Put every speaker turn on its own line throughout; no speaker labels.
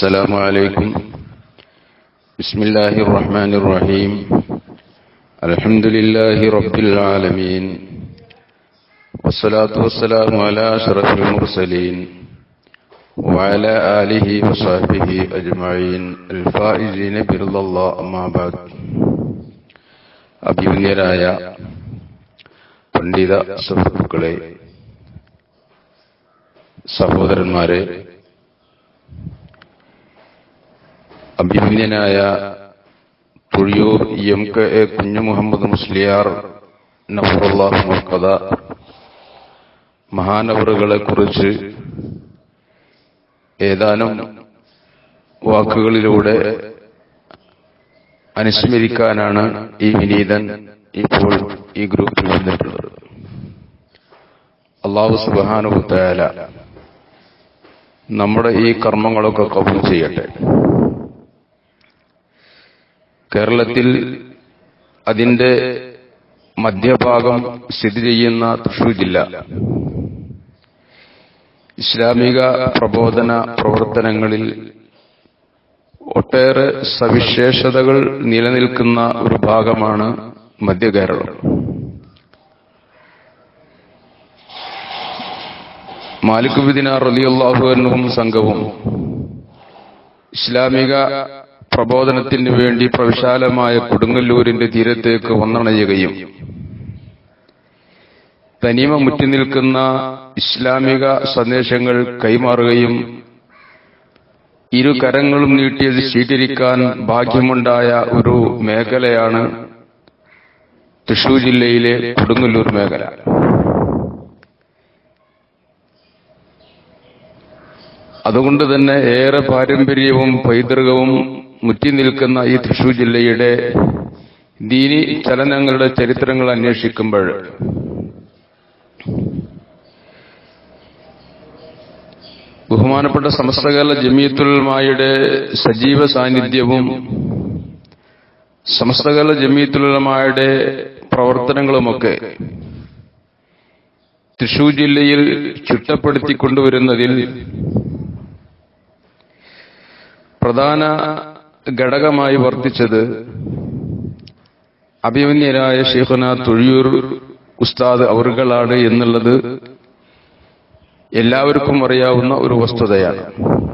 السلام عليكم بسم الله الرحمن الرحيم الحمد لله رب العالمين والصلاة والسلام على أشرف المرسلين وعلى آله وصحبه أجمعين الفائزين برضا الله أما بعد അഭിമന്യരായ പണ്ഡിത സുഹൃത്തുക്കളെ സഹോദരന്മാരെ അഭിമന്യനായ Thozhiyur M K A Kunju Muhammad Musliyar നവറുല്ലാഹ് മുക്കഥ മഹാനവറുകളെ കുറിച്ച് ഏതാനും വാക്കുകളിലൂടെ അനുസ്മരിക്കാനാണ് ഈ വിനീതൻ ഇപ്പോൾ ഈ ഗ്രൂപ്പിൽ വന്നിട്ടുള്ളത് അള്ളാഹു സുബാനുഭൂത്തായാല നമ്മുടെ ഈ കർമ്മങ്ങളൊക്കെ കബൂൽ ചെയ്യട്ടെ കേരളത്തിൽ അതിന്റെ മധ്യഭാഗം സ്ഥിതി ചെയ്യുന്ന തൃശൂർ ജില്ല ഇസ്ലാമിക പ്രബോധന പ്രവർത്തനങ്ങളിൽ ഒട്ടേറെ സവിശേഷതകൾ നിലനിൽക്കുന്ന ഒരു ഭാഗമാണ് മധ്യ കേരളം മാലിക് ബിദിനാർ റലിയല്ലാഹു എന്നും സംഘവും ഇസ്ലാമിക പ്രബോധനത്തിന് വേണ്ടി പ്രവിശാലമായ കൊടുങ്ങല്ലൂരിന്റെ തീരത്തേക്ക് വന്നണയുകയും തനിമ മുറ്റി നിൽക്കുന്ന ഇസ്ലാമിക സന്ദേശങ്ങൾ കൈമാറുകയും ഇരു കരങ്ങളും നീട്ടിയത് സ്വീകരിക്കാൻ ഭാഗ്യമുണ്ടായ ഒരു മേഖലയാണ് തൃശൂർ ജില്ലയിലെ കൊടുങ്ങല്ലൂർ മേഖല അതുകൊണ്ട് തന്നെ ഏറെ പാരമ്പര്യവും പൈതൃകവും മുറ്റി നിൽക്കുന്ന ഈ തൃശൂർ ജില്ലയുടെ ദീനി ചലനങ്ങളുടെ ചരിത്രങ്ങൾ അന്വേഷിക്കുമ്പോൾ ബഹുമാനപ്പെട്ട സമസ്തകാല ജമീത്തുലമായുടെ സജീവ സാന്നിധ്യവും സമസ്തകാല ജമീത്തുലമായുടെ പ്രവർത്തനങ്ങളുമൊക്കെ തൃശൂർ ജില്ലയിൽ ചുട്ടപ്പെടുത്തിക്കൊണ്ടുവരുന്നതിൽ പ്രധാന ഘടകമായി വർത്തിച്ചത് അഭിമന്യരായ ഷെയ്ഖുന തൊഴിയൂർ ഉസ്താദ് അവറുകളാണ് എന്നുള്ളത് എല്ലാവർക്കും അറിയാവുന്ന ഒരു വസ്തുതയാണ്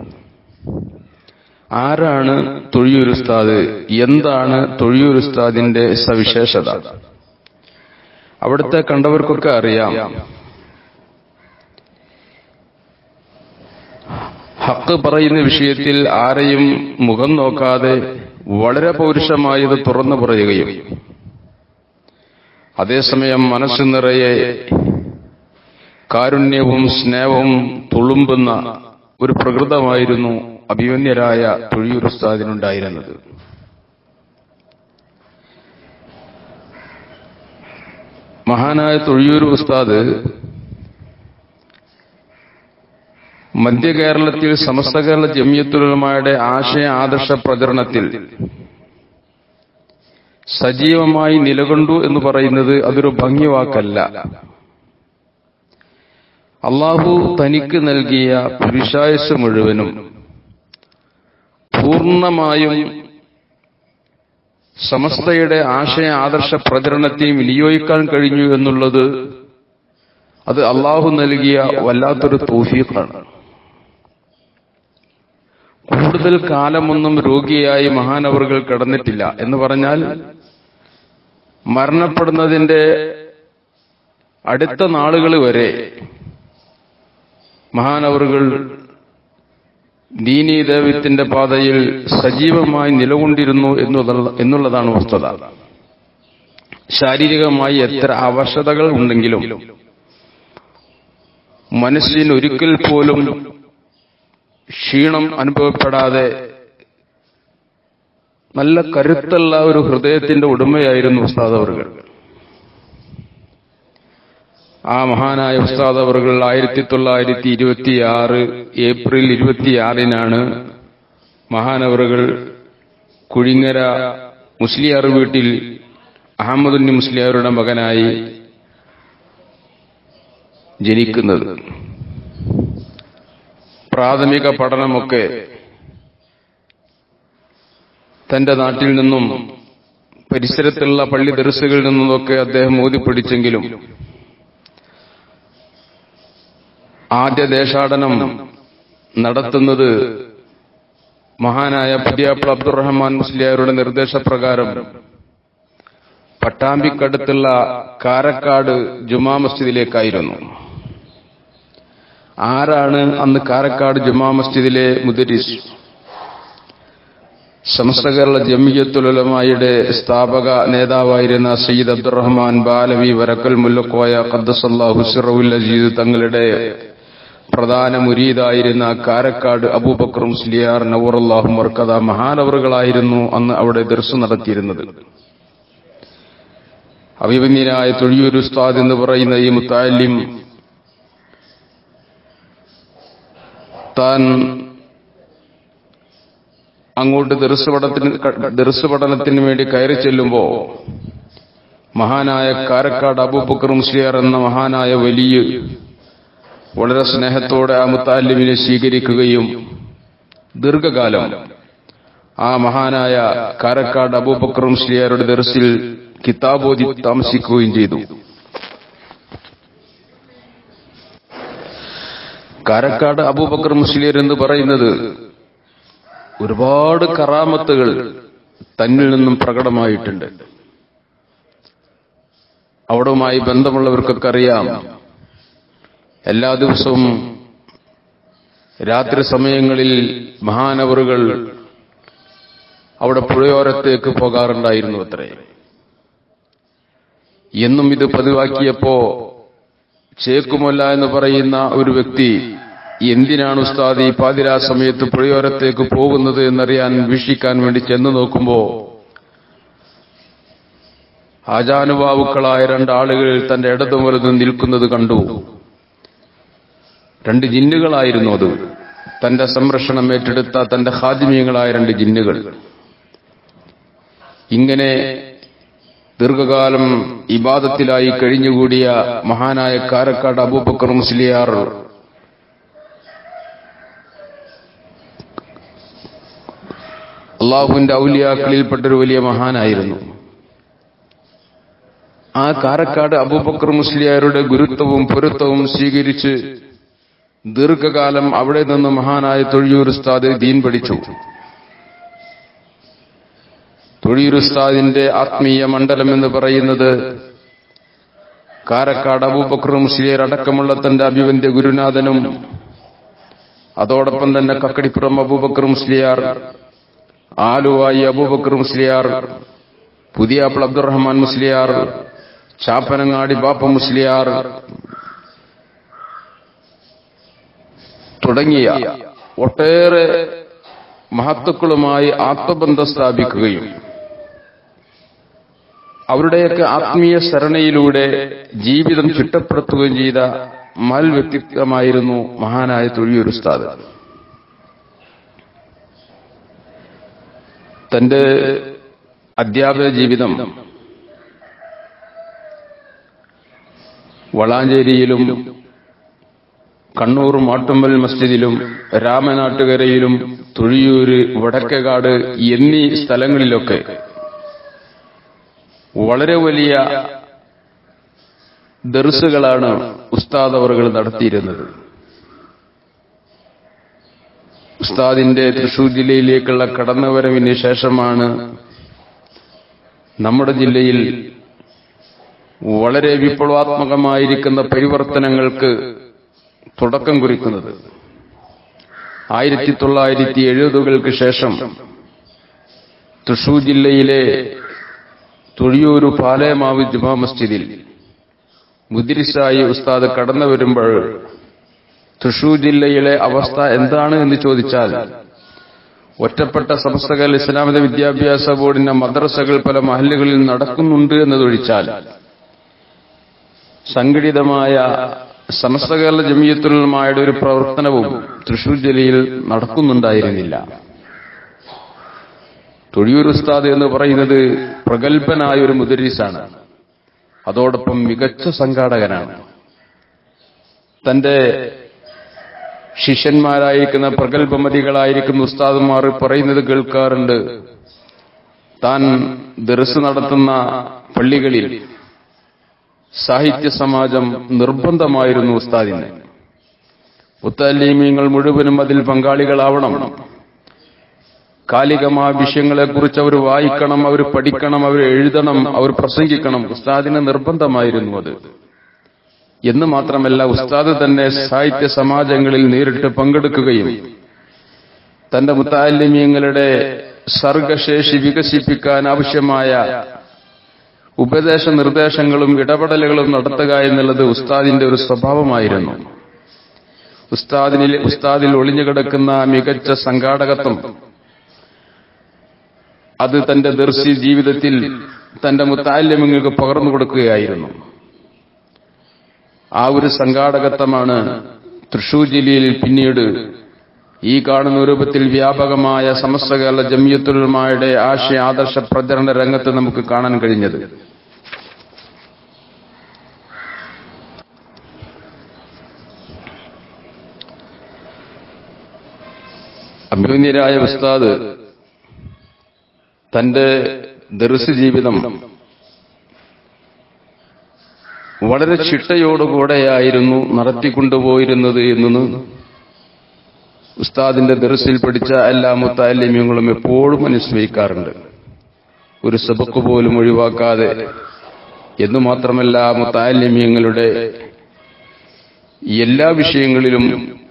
ആരാണ് തൊഴിയൂർ ഉസ്താദ് എന്താണ് തൊഴിയൂർ ഉസ്താദിന്റെ സവിശേഷത അവിടുത്തെ കണ്ടവർക്കൊക്കെ അറിയാം ഹക്ക് പറയുന്ന വിഷയത്തിൽ ആരെയും മുഖം നോക്കാതെ വളരെ പൗരുഷമായത് തുറന്നു പറയുകയും അതേസമയം മനസ്സു നിറയെ കാരുണ്യവും സ്നേഹവും തുളുമ്പുന്ന ഒരു പ്രകൃതമായിരുന്നു അഭിമന്യരായ തൊഴിയൂർ ഉസ്താദിനുണ്ടായിരുന്നത് മഹാനായ തൊഴിയൂർ ഉസ്താദ് മധ്യ കേരളത്തിൽ സമസ്ത കേരള ജമിയത്തുലമായുടെ ആശയ ആദർശ പ്രചരണത്തിൽ സജീവമായി നിലകൊണ്ടു എന്ന് പറയുന്നത് അതൊരു ഭംഗിവാക്കല്ല അള്ളാഹു തനിക്ക് നൽകിയ പുരുഷായുസ് മുഴുവനും പൂർണ്ണമായും സമസ്തയുടെ ആശയ ആദർശ പ്രചരണത്തെ വിനിയോഗിക്കാൻ കഴിഞ്ഞു എന്നുള്ളത് അത് അള്ളാഹു നൽകിയ വല്ലാത്തൊരു തോഫീഖാണ് കൂടുതൽ കാലമൊന്നും രോഗിയായി മഹാനവറുകൾ കിടന്നിട്ടില്ല എന്ന് പറഞ്ഞാൽ മരണപ്പെടുന്നതിന്റെ അടുത്ത നാളുകൾ വരെ മഹാനവറുകൾ ദീനീ ദൈവത്തിന്റെ പാതയിൽ സജീവമായി നിലകൊണ്ടിരുന്നു എന്നുള്ളതാണ് വസ്തുത ശാരീരികമായി എത്ര അവശതകൾ ഉണ്ടെങ്കിലും മനസ്സിന് ഒരിക്കൽ പോലും ക്ഷീണം അനുഭവപ്പെടാതെ നല്ല കരുത്തുള്ള ഒരു ഹൃദയത്തിന്റെ ഉടമയായിരുന്നു ഉസ്താദ് അവർകൾ ആ മഹാനായ ഉസ്താദ് അവർകൾ ആയിരത്തി തൊള്ളായിരത്തി ഇരുപത്തിയാറ് ഏപ്രിൽ ഇരുപത്തിയാറിനാണ് മഹാനവറുകൾ കുഴിങ്ങര മുസ്ലിയാർ വീട്ടിൽ അഹമ്മദുന്നി മുസ്ലിയാരുടെ മകനായി ജനിക്കുന്നത് പ്രാഥമിക പഠനമൊക്കെ തന്റെ നാട്ടിൽ നിന്നും പരിസരത്തുള്ള പള്ളി ദർസുകളിൽ നിന്നുമൊക്കെ അദ്ദേഹം ഓതിപ്പിടിച്ചെങ്കിലും ആദ്യ ദേശാടനം നടത്തുന്നത് മഹാനായ പുതിയാപ്പിള അബ്ദുറഹ്മാൻ മുസ്ലിയാരുടെ നിർദ്ദേശപ്രകാരം പട്ടാമ്പിക്കടുത്തുള്ള കാരക്കാട് ജുമാ മസ്ജിദിലേക്കായിരുന്നു ആരാണ് അന്ന് കാരക്കാട് ജുമാ മസ്ജിദിലെ മുദരിസ് സമസ്ത കേരള ജമിയത്തുലമായുടെ സ്ഥാപക നേതാവായിരുന്ന സയ്യിദ് അബ്ദുറഹ്മാൻ ബാലവി വരക്കൽ മുല്ലക്കോയ ഖദ്ദസല്ലാഹു സിറവുൽ അജീദ് തങ്ങളുടെ പ്രധാന മുരീദായിരുന്ന കാരക്കാട് അബൂബക്കർ മുസ്ലിയാർ നവറുല്ലാഹു മർക്കഥ മഹാനവറുകളായിരുന്നു അന്ന് അവിടെ ദർശനം നടത്തിയിരുന്നത് അഭിമന്യനായ തൊഴിയൂർ ഉസ്താദ് എന്ന് പറയുന്ന ഈ മുത്താലിം താൻ അങ്ങോട്ട് ദർശപടത്തിന് ദർശപഠനത്തിന് വേണ്ടി കയറി ചെല്ലുമ്പോ മഹാനായ കാരക്കാട് അബൂബക്കർ മുസ്ലിയാർ എന്ന മഹാനായ വലിയ വളരെ സ്നേഹത്തോടെ ആ മുത്താലിമിനെ സ്വീകരിക്കുകയും ദീർഘകാലം ആ മഹാനായ കാരക്കാട് അബൂബക്കർ മുസ്ലിയാരുടെ ദർസിൽ കിതാബോധി താമസിക്കുകയും ചെയ്തു കാരക്കാട് അബൂബക്കർ മുസ്ലിയർ എന്ന് പറയുന്നത് ഒരുപാട് കറാമത്തുകൾ തന്നിൽ നിന്നും പ്രകടമായിട്ടുണ്ട് അവിടുമായി ബന്ധമുള്ളവർക്കൊക്കെ അറിയാം എല്ലാ ദിവസവും രാത്രി സമയങ്ങളിൽ മഹാനവറുകൾ അവിടെ പുഴയോരത്തേക്ക് പോകാറുണ്ടായിരുന്നു അത്രേ എന്നും ഇത് പതിവാക്കിയപ്പോ ചേക്കുമല്ല എന്ന് പറയുന്ന ഒരു വ്യക്തി എന്തിനാണ് ഉസ്താദ് ഈ പാതിരാ സമയത്ത് പുഴയോരത്തേക്ക് പോകുന്നത് എന്നറിയാൻ വീക്ഷിക്കാൻ വേണ്ടി ചെന്ന് നോക്കുമ്പോ ആജാനുഭാവുക്കളായ രണ്ടാളുകൾ തന്റെ ഇടതും വലതും നിൽക്കുന്നത് കണ്ടു രണ്ട് ജിന്നുകളായിരുന്നു അത് തന്റെ സംരക്ഷണം ഏറ്റെടുത്ത തന്റെ ഹാദിമീയങ്ങളായ രണ്ട് ജിന്നുകൾ ഇങ്ങനെ ദീർഘകാലം ഇബാദത്തിലായി കഴിഞ്ഞുകൂടിയ മഹാനായ കാരക്കാട് അബൂബക്കർ മുസ്ലിയാർ അള്ളാഹുവിന്റെ ഔലിയാക്കളിൽപ്പെട്ടൊരു വലിയ മഹാനായിരുന്നു ആ കാരക്കാട് അബൂബക്കർ മുസ്ലിയാരുടെ ഗുരുത്വവും പൊരുത്തവും സ്വീകരിച്ച് ദീർഘകാലം അവിടെ നിന്ന് മഹാനായ തൊഴിയൂർ ഉസ്താദ് ദീൻ പഠിച്ചു തൊഴിയൂർ ഉസ്താദിന്റെ ആത്മീയ മണ്ഡലം എന്ന് പറയുന്നത് കാരക്കാട് അബൂബക്കർ മുസ്ലിയർ അടക്കമുള്ള തന്റെ അഭിവന്ധ്യ ഗുരുനാഥനും അതോടൊപ്പം തന്നെ കക്കടിപ്പുറം അബൂബക്കർ മുസ്ലിയാർ ആലുവായി അബൂബക്കർ മുസ്ലിയാർ പുതിയാപ്പിൾ അബ്ദുറഹ്മാൻ മുസ്ലിയാർ ചാപ്പനങ്ങാടി ബാപ്പ മുസ്ലിയാർ തുടങ്ങിയ ഒട്ടേറെ മഹത്തുക്കളുമായി ആത്മബന്ധം സ്ഥാപിക്കുകയും അവരുടെയൊക്കെ ആത്മീയ സരണയിലൂടെ ജീവിതം ചിട്ടപ്പെടുത്തുകയും ചെയ്ത മൽ വ്യക്തിത്വമായിരുന്നു മഹാനായ തൊഴിയൂർ ഉസ്താദ് തന്റെ അധ്യാപന ജീവിതം വളാഞ്ചേരിയിലും കണ്ണൂർ മാട്ടുമ്പൽ മസ്ജിദിലും രാമനാട്ടുകരയിലും തൊഴിയൂര് വടക്കേകാട് എന്നീ സ്ഥലങ്ങളിലൊക്കെ വളരെ വലിയ ദർസുകളാണ് ഉസ്താദ് അവറുകൾ നടത്തിയിരുന്നത് ഉസ്താദിന്റെ തൃശൂർ ജില്ലയിലേക്കുള്ള കടന്നുവരവിന് ശേഷമാണ് നമ്മുടെ ജില്ലയിൽ വളരെ വിപ്ലവാത്മകമായിരിക്കുന്ന പരിവർത്തനങ്ങൾക്ക് തുടക്കം കുറിക്കുന്നത് ആയിരത്തി തൊള്ളായിരത്തി എഴുപതുകൾക്ക് ശേഷം തൃശൂർ ജില്ലയിലെ തൊഴിയൂരു പാലയമാവ് ജുമാ മസ്ജിദിൽ മുദിരിസായി ഉസ്താദ് കടന്നു വരുമ്പോൾ തൃശൂർ ജില്ലയിലെ അവസ്ഥ എന്താണ് എന്ന് ചോദിച്ചാൽ ഒറ്റപ്പെട്ട സംസ്ഥകൾ ഇസ്ലാമിക വിദ്യാഭ്യാസ ബോർഡിന്റെ മദ്രസകൾ പല മഹല്ലുകളിൽ നടക്കുന്നുണ്ട് എന്നതൊഴിച്ചാൽ സംഘടിതമായ സമസ്ത കേരള ജമീയത്തുലമായുടെ ഒരു പ്രവർത്തനവും തൃശൂർ ജില്ലയിൽ നടക്കുന്നുണ്ടായിരുന്നില്ല തൊഴിയൂർ ഉസ്താദ് എന്ന് പറയുന്നത് പ്രഗത്ഭനായ ഒരു മുദരീസാണ് അതോടൊപ്പം മികച്ച സംഘാടകനാണ് തന്റെ ശിഷ്യന്മാരായിരിക്കുന്ന പ്രഗത്ഭമതികളായിരിക്കുന്ന ഉസ്താദുമാർ പറയുന്നത് കേൾക്കാറുണ്ട് താൻ ദർസ് നടത്തുന്ന പള്ളികളിൽ സാഹിത്യ സമാജം നിർബന്ധമായിരുന്നു ഉസ്താദിന് മുത്തല്ലീമീങ്ങൾ മുഴുവനും അതിൽ പങ്കാളികളാവണം കാലികമായ വിഷയങ്ങളെക്കുറിച്ച് അവർ വായിക്കണം അവർ പഠിക്കണം അവർ എഴുതണം അവർ പ്രസംഗിക്കണം ഉസ്താദിന് നിർബന്ധമായിരുന്നു അത് എന്ന് മാത്രമല്ല ഉസ്താദ് തന്നെ സാഹിത്യ സമാജങ്ങളിൽ നേരിട്ട് പങ്കെടുക്കുകയും തന്റെ മുത്താലിമ്യങ്ങളുടെ സർഗശേഷി വികസിപ്പിക്കാൻ ആവശ്യമായ ഉപദേശ നിർദ്ദേശങ്ങളും ഇടപെടലുകളും നടത്തുക എന്നുള്ളത് ഉസ്താദിന്റെ ഒരു സ്വഭാവമായിരുന്നു ഉസ്താദിനിൽ ഉസ്താദിൽ ഒളിഞ്ഞുകിടക്കുന്ന മികച്ച സംഘാടകത്വം അത് തന്റെ ദർശി ജീവിതത്തിൽ തന്റെ മുത്താല്യങ്ങൾക്ക് പകർന്നു കൊടുക്കുകയായിരുന്നു ആ ഒരു സംഘാടകത്വമാണ് തൃശൂർ ജില്ലയിൽ പിന്നീട് ഈ കാണുന്ന രൂപത്തിൽ വ്യാപകമായ സമസ്ത കേരള ജമിയത്തുലമായുടെ ആശയ ആദർശ പ്രചരണ രംഗത്ത് നമുക്ക് കാണാൻ കഴിഞ്ഞത് അഭിമന്യരായ ഉസ്താദ് തന്റെ ദർസ് ജീവിതം വളരെ ചിട്ടയോടുകൂടെയായിരുന്നു നടത്തിക്കൊണ്ടുപോയിരുന്നത് എന്ന് ഉസ്താദിന്റെ ദർസിൽ പഠിച്ച എല്ലാ മുത്താലിമ്യങ്ങളും എപ്പോഴും അനുസ്മരിക്കാറുണ്ട് ഒരു സബക്ക് പോലും ഒഴിവാക്കാതെ എന്നു മാത്രമല്ല മുത്താലിമ്യങ്ങളുടെ എല്ലാ വിഷയങ്ങളിലും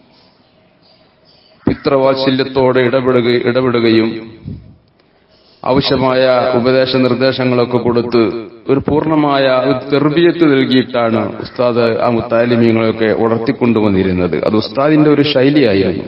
പിത്രവാത്സല്യത്തോടെ ഇടപെടുക ഇടപെടുകയും ആവശ്യമായ ഉപദേശ നിർദ്ദേശങ്ങളൊക്കെ കൊടുത്ത് ഒരു പൂർണ്ണമായ ഒരു തെർബിയത്ത് നൽകിയിട്ടാണ് ഉസ്താദ് ആ മുത്താലിമ്യങ്ങളൊക്കെ ഉണർത്തിക്കൊണ്ടുവന്നിരുന്നത് അത് ഉസ്താദിന്റെ ഒരു ശൈലിയായിരുന്നു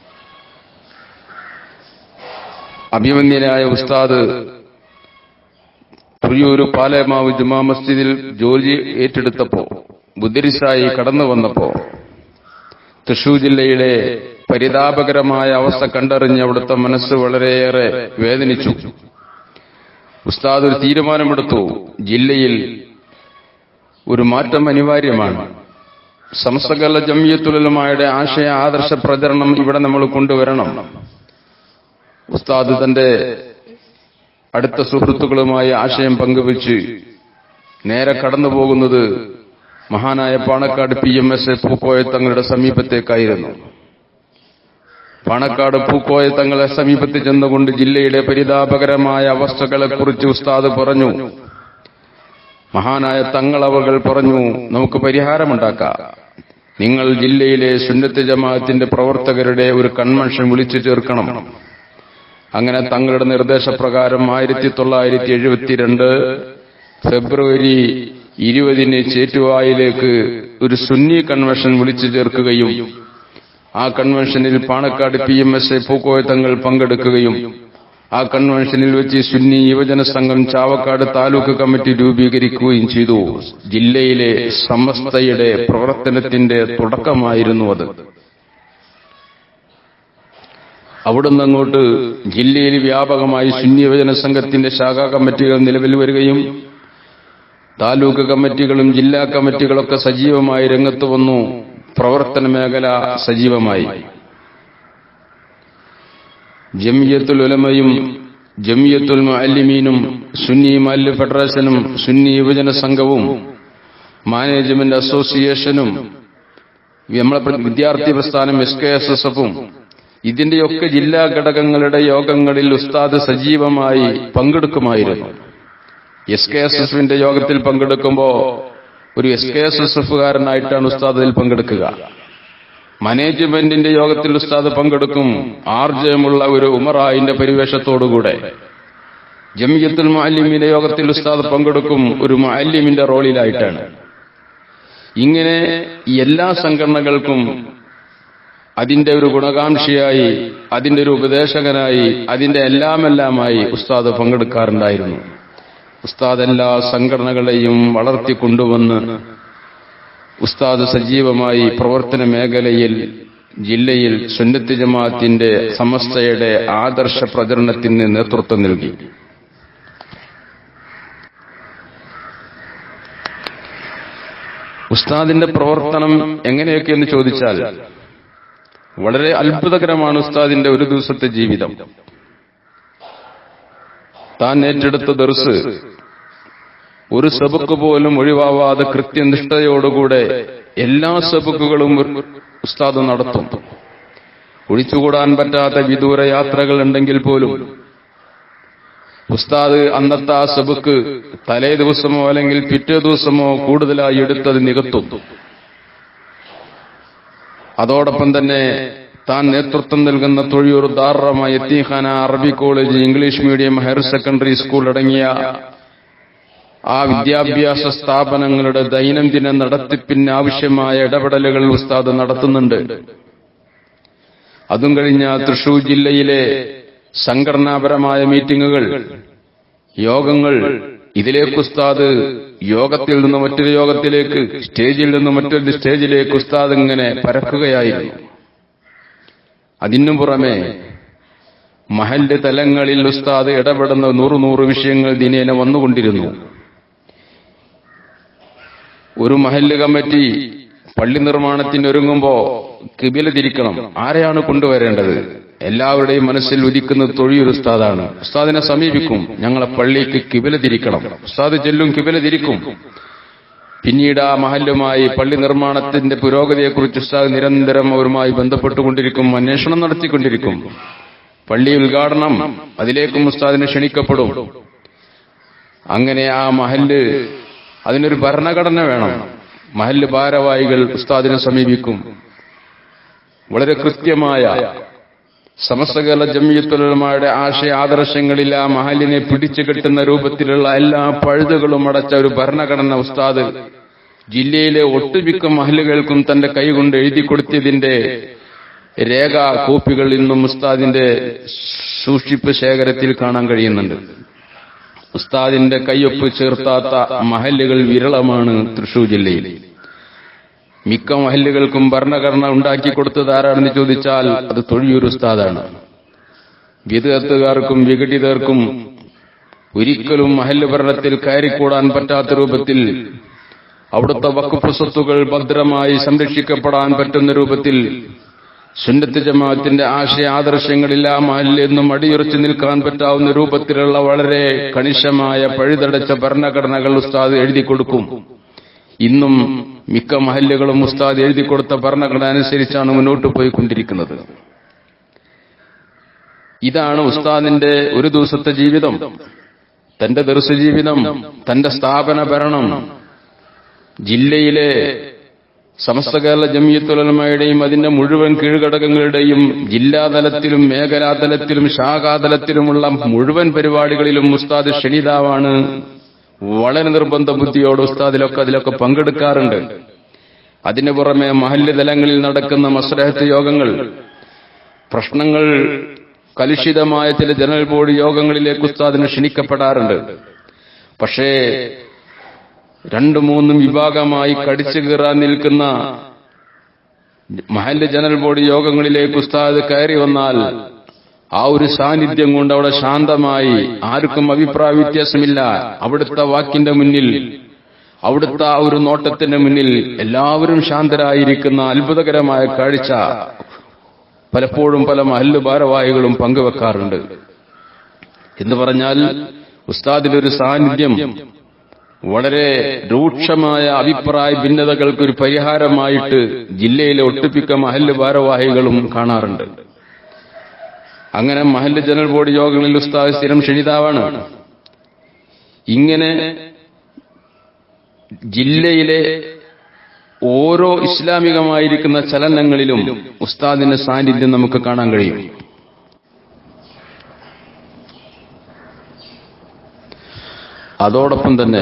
അഭിമന്യനായ ഉസ്താദ് പുരിയൂര് പാലമാവ് ജുമാ മസ്ജിദിൽ ജോലി ഏറ്റെടുത്തപ്പോ ബുദ്ധരിസായി കടന്നു വന്നപ്പോ തൃശൂർ ജില്ലയിലെ പരിതാപകരമായ അവസ്ഥ കണ്ടറിഞ്ഞ് അവിടുത്തെ മനസ്സ് വളരെയേറെ വേദനിച്ചു ഉസ്താദ് ഒരു തീരുമാനമെടുത്തു ജില്ലയിൽ ഒരു മാറ്റം അനിവാര്യമാണ് സംസ്ഥകല ജമിയത്തുലമായുടെ ആശയ ആദർശ പ്രചരണം ഇവിടെ നമ്മൾ കൊണ്ടുവരണം ഉസ്താദ് തന്റെ അടുത്ത സുഹൃത്തുക്കളുമായി ആശയം പങ്കുവച്ച് നേരെ കടന്നു പോകുന്നത് മഹാനായ Panakkad P M S A Pookoya തങ്ങളുടെ സമീപത്തേക്കായിരുന്നു പാണക്കാട് പൂക്കോയ തങ്ങളെ സമീപത്ത് ചെന്നുകൊണ്ട് ജില്ലയുടെ പരിതാപകരമായ അവസ്ഥകളെക്കുറിച്ച് ഉസ്താദ് പറഞ്ഞു മഹാനായ തങ്ങളവകൾ പറഞ്ഞു നമുക്ക് പരിഹാരമുണ്ടാക്കാം നിങ്ങൾ ജില്ലയിലെ സുന്നത്ത് ജമാഅത്തിന്റെ പ്രവർത്തകരുടെ ഒരു കൺവെൻഷൻ വിളിച്ചു ചേർക്കണം അങ്ങനെ തങ്ങളുടെ നിർദ്ദേശപ്രകാരം ആയിരത്തി തൊള്ളായിരത്തി എഴുപത്തിരണ്ട് ഫെബ്രുവരി ഇരുപതിന് ചേറ്റുവായിലേക്ക് ഒരു സുന്നി കൺവെൻഷൻ വിളിച്ചു ചേർക്കുകയും ആ കൺവെൻഷനിൽ Panakkad P M S A Pookoya Thangal പങ്കെടുക്കുകയും ആ കൺവെൻഷനിൽ വെച്ച് സുന്നി യുവജന സംഘം ചാവക്കാട് താലൂക്ക് കമ്മിറ്റി രൂപീകരിക്കുകയും ചെയ്തു ജില്ലയിലെ സമസ്തയുടെ പ്രവർത്തനത്തിന്റെ തുടക്കമായിരുന്നു അത് അവിടുന്ന് അങ്ങോട്ട് ജില്ലയിൽ വ്യാപകമായി സുന്നി യുവജന സംഘത്തിന്റെ ശാഖാ കമ്മിറ്റികൾ നിലവിൽ വരികയും താലൂക്ക് കമ്മിറ്റികളും ജില്ലാ കമ്മിറ്റികളൊക്കെ സജീവമായി രംഗത്ത് വന്നു പ്രവർത്തന മേഖല സജീവമായി ജമിയത്തുൽ ഉലമയും ജമിയത്തുൽ മുഅല്ലിമീനും സുന്നി മല്ല് ഫെഡറേഷനും സുന്നി യുവജന സംഘവും മാനേജ്മെന്റ് അസോസിയേഷനും നമ്മളെ വിദ്യാർത്ഥി പ്രസ്ഥാനം എസ് കെ എസ് എസ് എഫും ഇതിന്റെയൊക്കെ ജില്ലാ ഘടകങ്ങളുടെ യോഗങ്ങളിൽ ഉസ്താദ് സജീവമായി പങ്കെടുക്കുമായിരുന്നു എസ് കെ എസ് എഫിന്റെ യോഗത്തിൽ പങ്കെടുക്കുമ്പോ ഒരു എസ് കെ എസ് എസ് എഫുകാരനായിട്ടാണ് ഉസ്താദ് അതിൽ പങ്കെടുക്കുക മാനേജ്മെന്റിന്റെ യോഗത്തിൽ ഉസ്താദ് പങ്കെടുക്കും ആർജയമുള്ള ഒരു ഉമറായിന്റെ പരിവേഷത്തോടുകൂടെ ജമിയത്തുൽ മുഅല്ലിമിന്റെ യോഗത്തിൽ ഉസ്താദ് പങ്കെടുക്കും ഒരു മുഅല്ലിമിന്റെ റോളിലായിട്ടാണ് ഇങ്ങനെ എല്ലാ സംഘടനകൾക്കും അതിന്റെ ഒരു ഗുണകാംക്ഷിയായി അതിന്റെ ഒരു ഉപദേശകനായി അതിന്റെ എല്ലാമെല്ലാമായി ഉസ്താദ് പങ്കെടുക്കാറുണ്ടായിരുന്നു ഉസ്താദ് എല്ലാ സംഘടനകളെയും വളർത്തിക്കൊണ്ടുവന്ന് ഉസ്താദ് സജീവമായി പ്രവർത്തന മേഖലയിൽ ജില്ലയിൽ സുന്നത്ത് ജമാഅത്തിന്റെ സമസ്തയുടെ ആദർശ പ്രചരണത്തിന് നേതൃത്വം നൽകി ഉസ്താദിന്റെ പ്രവർത്തനം എങ്ങനെയൊക്കെ എന്ന് ചോദിച്ചാൽ വളരെ അത്ഭുതകരമാണ് ഉസ്താദിന്റെ ഒരു ദിവസത്തെ ജീവിതം താൻ ഏറ്റെടുത്ത ദർസ് ഒരു സബക്ക് പോലും ഒഴിവാവാതെ കൃത്യനിഷ്ഠയോടുകൂടെ എല്ലാ സബക്കുകളും ഉസ്താദ് നടത്തും ഒഴിച്ചുകൂടാൻ പറ്റാത്ത വിദൂര യാത്രകൾ ഉണ്ടെങ്കിൽ പോലും ഉസ്താദ് അന്നത്തെ ആ സബക്ക് തലേ ദിവസമോ അല്ലെങ്കിൽ പിറ്റേ ദിവസമോ കൂടുതലായി എടുത്തത് നികത്തും അതോടൊപ്പം തന്നെ താൻ നേതൃത്വം നൽകുന്ന തൊഴിയൂർ ദാറമ യത്തീഖാന Arabi college English medium higher secondary school അടങ്ങിയ ആ വിദ്യാഭ്യാസ സ്ഥാപനങ്ങളുടെ ദൈനംദിന നടത്തിപ്പിന് ആവശ്യമായ ഇടപെടലുകൾ ഉസ്താദ് നടത്തുന്നുണ്ട് അതും കഴിഞ്ഞ തൃശൂർ ജില്ലയിലെ സംഘടനാപരമായ മീറ്റിംഗുകൾ യോഗങ്ങൾ ഇതിലേക്ക് ഉസ്താദ് യോഗത്തിൽ നിന്ന് മറ്റൊരു യോഗത്തിലേക്ക് സ്റ്റേജിൽ നിന്ന് മറ്റൊരു സ്റ്റേജിലേക്ക് ഉസ്താദ് ഇങ്ങനെ പരക്കുകയായിരുന്നു അതിനു പുറമെ മഹല്ല് തലങ്ങളിൽ ഉസ്താദ് ഇടപെടുന്ന നൂറ് നൂറ് വിഷയങ്ങൾ ദിനേന വന്നുകൊണ്ടിരുന്നു ഒരു മഹല്ല് കമ്മിറ്റി പള്ളി നിർമ്മാണത്തിന് ഒരുങ്ങുമ്പോ കിബില തിരിക്കണം ആരെയാണ് കൊണ്ടുവരേണ്ടത് എല്ലാവരുടെയും മനസ്സിൽ ഉദിക്കുന്ന തൊഴിയൊരു ഉസ്താദാണ് ഉസ്താദിനെ സമീപിക്കും ഞങ്ങളെ പള്ളിക്ക് കിബില തിരിക്കണം ഉസ്താദ് ചെല്ലും കിബില തിരിക്കും പിന്നീട് ആ മഹല്ലുമായി പള്ളി നിർമ്മാണത്തിന്റെ പുരോഗതിയെക്കുറിച്ച് ഉസ്താദ് നിരന്തരം അവരുമായി ബന്ധപ്പെട്ടുകൊണ്ടിരിക്കും അന്വേഷണം നടത്തിക്കൊണ്ടിരിക്കും പള്ളി ഉദ്ഘാടനം അതിലേക്കും ഉസ്താദിനെ ക്ഷണിക്കപ്പെടും അങ്ങനെ ആ മഹല്ല് അതിനൊരു ഭരണഘടന വേണം മഹല്ല് ഭാരവാഹികൾ ഉസ്താദിനെ സമീപിക്കും വളരെ കൃത്യമായ സമസ്തകല ജമ്മിയത്തുലമാരുടെ ആശയ ആദർശങ്ങളിൽ ആ മഹലിനെ പിടിച്ചു കെട്ടുന്ന രൂപത്തിലുള്ള എല്ലാ പഴുതുകളും അടച്ച ഒരു ഭരണഘടന ഉസ്താദ് ജില്ലയിലെ ഒട്ടുമിക്ക മഹലുകൾക്കും തന്റെ കൈകൊണ്ട് എഴുതി കൊടുത്തതിന്റെ രേഖ കോപ്പികൾ ഇന്നും ഉസ്താദിന്റെ സൂക്ഷിപ്പ് ശേഖരത്തിൽ കാണാൻ കഴിയുന്നുണ്ട് ഉസ്താദിന്റെ കയ്യൊപ്പ് ചേർത്താത്ത മഹല്ലുകൾ വിരളമാണ് തൃശൂർ ജില്ലയിൽ മിക്ക മഹല്ലുകൾക്കും ഭരണഘടന ഉണ്ടാക്കി കൊടുത്തത് ആരാണെന്ന് ചോദിച്ചാൽ അത് തൊഴിയൂർ ഉസ്താദാണ് വിദഗ്ധക്കാർക്കും വിഘടിതർക്കും ഒരിക്കലും മഹല്ല് ഭരണത്തിൽ കയറിക്കൂടാൻ പറ്റാത്ത രൂപത്തിൽ അവിടുത്തെ വക്കുഫ് സ്വത്തുകൾ ഭദ്രമായി സംരക്ഷിക്കപ്പെടാൻ പറ്റുന്ന രൂപത്തിൽ സുന്നത്ത് ജമാഅത്തിന്റെ ആശയ ആദർശങ്ങളിൽ ആ മഹല്ലെന്നും അടിയുറച്ചു നിൽക്കാൻ പറ്റാവുന്ന രൂപത്തിലുള്ള വളരെ കണിശമായ പഴുതടച്ച ഭരണഘടനകൾ ഉസ്താദ് എഴുതി കൊടുക്കും ഇന്നും മിക്ക മഹല്ലുകളും ഉസ്താദ് എഴുതി കൊടുത്ത ഭരണഘടന അനുസരിച്ചാണ് മുന്നോട്ട് പോയിക്കൊണ്ടിരിക്കുന്നത് ഇതാണ് ഉസ്താദിന്റെ ഒരു ദിവസത്തെ ജീവിതം തന്റെ ദർശ ജീവിതം തന്റെ സ്ഥാപന ഭരണം ജില്ലയിലെ സമസ്ത കേരള ജമിയത്തുലമയുടെയും അതിന്റെ മുഴുവൻ കീഴ്ഘടകങ്ങളുടെയും ജില്ലാതലത്തിലും മേഖലാതലത്തിലും ശാഖാതലത്തിലുമുള്ള മുഴുവൻ പരിപാടികളിലും ഉസ്താദ് ക്ഷണിതാവാണ് വളരെ നിർബന്ധ ബുദ്ധിയോട് ഉസ്താദിലൊക്കെ അതിലൊക്കെ പങ്കെടുക്കാറുണ്ട് അതിനു പുറമെ മഹല്ല് തലങ്ങളിൽ നടക്കുന്ന മസ്ലഹത്ത് യോഗങ്ങൾ പ്രശ്നങ്ങൾ കലുഷിതമായ ചില ജനറൽ ബോർഡ് യോഗങ്ങളിലേക്ക് ഉസ്താദിന് ക്ഷണിക്കപ്പെടാറുണ്ട് പക്ഷേ രണ്ടു മൂന്നും വിഭാഗമായി കടിച്ചു കീറാൻ നിൽക്കുന്ന മഹല്ല് ജനറൽ ബോർഡ് യോഗങ്ങളിലേക്ക് ഉസ്താദ് കയറി വന്നാൽ ആ ഒരു സാന്നിധ്യം കൊണ്ട് അവിടെ ശാന്തമായി ആർക്കും അഭിപ്രായ വ്യത്യാസമില്ല അവിടുത്തെ വാക്കിന്റെ മുന്നിൽ അവിടുത്തെ ആ ഒരു നോട്ടത്തിന്റെ മുന്നിൽ എല്ലാവരും ശാന്തരായിരിക്കുന്ന അത്ഭുതകരമായ കാഴ്ച പലപ്പോഴും പല മഹല്ല് ഭാരവാഹികളും പങ്കുവെക്കാറുണ്ട് എന്ന് പറഞ്ഞാൽ ഉസ്താദിലൊരു സാന്നിധ്യം വളരെ രൂക്ഷമായ അഭിപ്രായ ഭിന്നതകൾക്ക് ഒരു പരിഹാരമായിട്ട് ജില്ലയിലെ ഒട്ടുമിക്ക മഹല്ല് ഭാരവാഹികളും കാണാറുണ്ട് അങ്ങനെ മഹല്ല് ജനറൽ ബോർഡ് യോഗങ്ങളിൽ ഉസ്താദ് സ്ഥിരം ക്ഷണിതാവാണ് ഇങ്ങനെ ജില്ലയിലെ ഓരോ ഇസ്ലാമികമായിരിക്കുന്ന ചലനങ്ങളിലും ഉസ്താദിന്റെ സാന്നിധ്യം നമുക്ക് കാണാൻ കഴിയും അതോടൊപ്പം തന്നെ